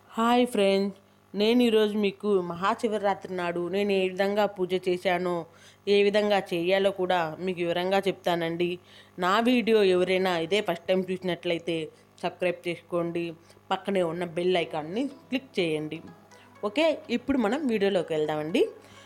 hi friends నేను ఈరోజు మీకు మహాశివరాత్రి నాడు నేను ఏ విధంగా పూజ చేశానో ఏ విధంగా చేయాలో కూడా మీకు వివరంగా చెప్తానండి నా వీడియో ఎవరైనా ఇదే ఫస్ట్ టైం చూసినట్లయితే సబ్స్క్రైబ్ చేసుకోండి పక్కనే ఉన్న బెల్ ఐకాన్ని క్లిక్ చేయండి ఓకే ఇప్పుడు మనం వీడియోలోకి వెళ్దామండి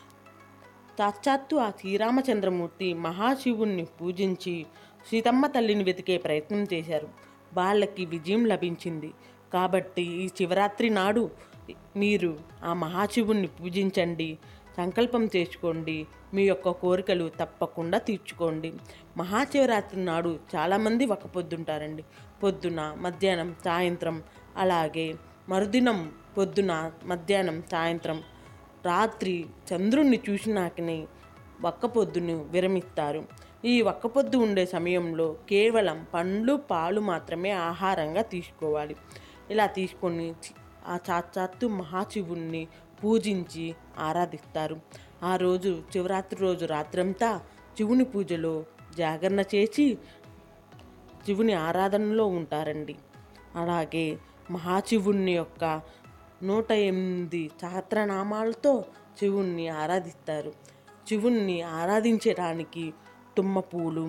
సాక్షాత్తు ఆ శ్రీరామచంద్రమూర్తి మహాశివుణ్ణి పూజించి సీతమ్మ తల్లిని వెతికే ప్రయత్నం చేశారు వాళ్ళకి విజయం లభించింది కాబట్టి ఈ శివరాత్రి నాడు మీరు ఆ మహాశివుణ్ణి పూజించండి సంకల్పం చేసుకోండి మీ యొక్క కోరికలు తప్పకుండా తీర్చుకోండి మహాశివరాత్రి నాడు చాలామంది ఒక పొద్దుంటారండి పొద్దున మధ్యాహ్నం సాయంత్రం అలాగే మరుదినం పొద్దున మధ్యాహ్నం సాయంత్రం రాత్రి చంద్రుణ్ణి చూసినాకనే ఒక్క పొద్దును విరమిస్తారు ఈ ఒక్క పొద్దు ఉండే సమయంలో కేవలం పండ్లు పాలు మాత్రమే ఆహారంగా తీసుకోవాలి ఇలా తీసుకొని చి- ఆ సాక్షాత్తు మహాశివుణ్ణి పూజించి ఆరాధిస్తారు ఆ రోజు శివరాత్రి రోజు రాత్రంతా శివుని పూజలో జాగరణ చేసి శివుని ఆరాధనలో ఉంటారండి అలాగే మహాశివుని యొక్క నూట ఎనిమిది సహస్రనామాలతో శివుణ్ణి ఆరాధిస్తారు శివుణ్ణి ఆరాధించడానికి తుమ్మ పూలు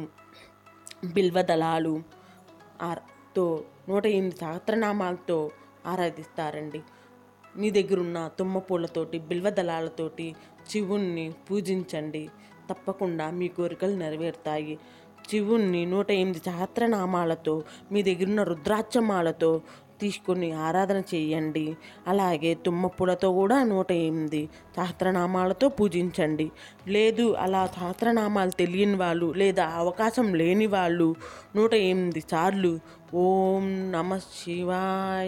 బిల్వదళాలు ఆర్- తో నూట ఎనిమిది సహస్రనామాలతో ఆరాధిస్తారండి మీ దగ్గరున్న తుమ్మ పూలతోటి బిల్వదళాలతోటి శివుణ్ణి పూజించండి తప్పకుండా మీ కోరికలు నెరవేరుతాయి శివుణ్ణి నూట ఎనిమిది సహస్రనామాలతో మీ దగ్గరున్న రుద్రాక్షమాలతో తీసుకొని ఆరాధన చేయండి అలాగే తుమ్మ పూలతో కూడా నూట ఎనిమిది సహస్రనామాలతో పూజించండి లేదు అలా సహస్రనామాలు తెలియని వాళ్ళు లేదా అవకాశం లేని వాళ్ళు నూట ఎనిమిది సార్లు ఓం నమ శివాయ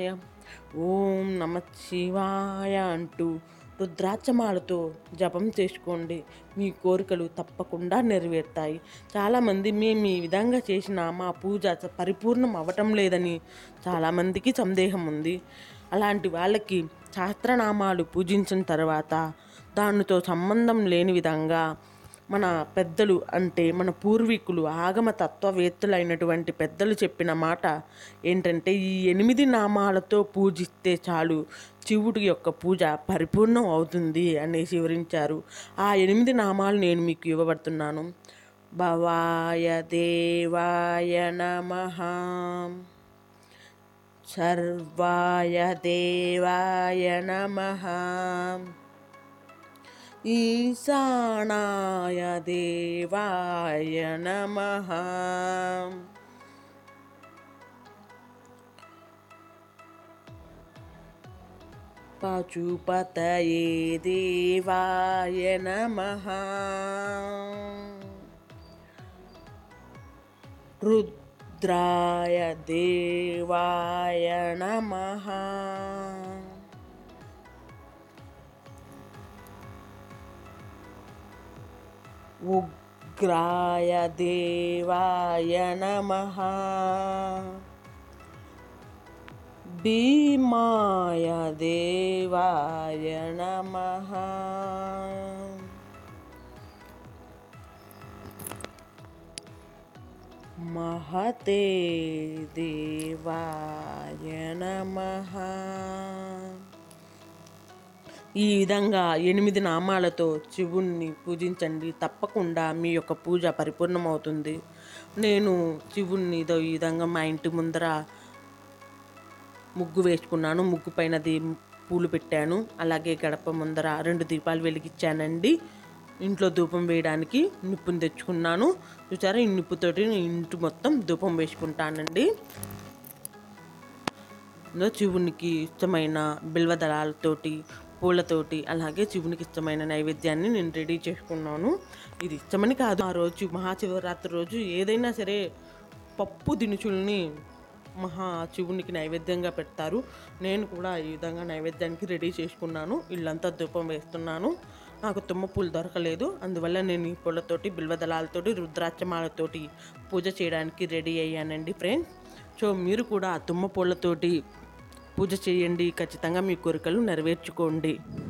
ఓం నమ శివాయ అంటూ రుద్రాక్షమాలతో జపం చేసుకోండి మీ కోరికలు తప్పకుండా నెరవేరుతాయి చాలామంది మేము ఈ విధంగా చేసిన మా పూజ పరిపూర్ణం అవ్వటం లేదని చాలామందికి సందేహం ఉంది అలాంటి వాళ్ళకి శాస్త్రనామాలు పూజించిన తర్వాత దానితో సంబంధం లేని విధంగా మన పెద్దలు అంటే మన పూర్వీకులు ఆగమ తత్వవేత్తలైనటువంటి పెద్దలు చెప్పిన మాట ఏంటంటే ఈ ఎనిమిది నామాలతో పూజిస్తే చాలు శివుడి యొక్క పూజ పరిపూర్ణం అవుతుంది అనేసి వివరించారు ఆ ఎనిమిది నామాలు నేను మీకు ఇవ్వబడుతున్నాను భవాయ దేవాయ నమః సర్వాయ దేవాయ నమః ఈశానాయ దేవాయ నమః పశుపతయే దేవాయ నమః రుద్రాయ దేవాయ నమః ఉగ్రాయ దేవాయ నమః భీమాయ దేవాయ నమః మహతే దేవాయ నమః ఈ విధంగా ఎనిమిది నామాలతో శివుణ్ణి పూజించండి తప్పకుండా మీ యొక్క పూజ పరిపూర్ణమవుతుంది నేను శివుణ్ణి ఇదో ఈ విధంగా మా ఇంటి ముందర ముగ్గు వేసుకున్నాను ముగ్గు పైన దీ పూలు పెట్టాను అలాగే గడప ముందర రెండు దీపాలు వెలిగించానండి ఇంట్లో ధూపం వేయడానికి నిప్పుని తెచ్చుకున్నాను చూసారా ఈ నిప్పుతోటి నేను ఇంటి మొత్తం ధూపం వేసుకుంటానండి ఇందులో శివునికి ఇష్టమైన బిల్వదళాలతోటి పూలతోటి అలాగే శివునికి ఇష్టమైన నైవేద్యాన్ని నేను రెడీ చేసుకున్నాను ఇది ఇష్టమని కాదు ఆ రోజు మహాశివరాత్రి రోజు ఏదైనా సరే పప్పు దినుసుల్ని మహా శివునికి నైవేద్యంగా పెడతారు నేను కూడా ఈ విధంగా నైవేద్యానికి రెడీ చేసుకున్నాను ఇల్లంతా ధూపం వేస్తున్నాను నాకు తుమ్మ పూలు దొరకలేదు అందువల్ల నేను ఈ పూలతోటి బిల్వదళాలతోటి రుద్రాక్షమాలతోటి పూజ చేయడానికి రెడీ అయ్యానండి ఫ్రెండ్స్ సో మీరు కూడా ఆ తుమ్మ పూలతోటి పూజ చేయండి ఖచ్చితంగా మీ కోరికలు నెరవేర్చుకోండి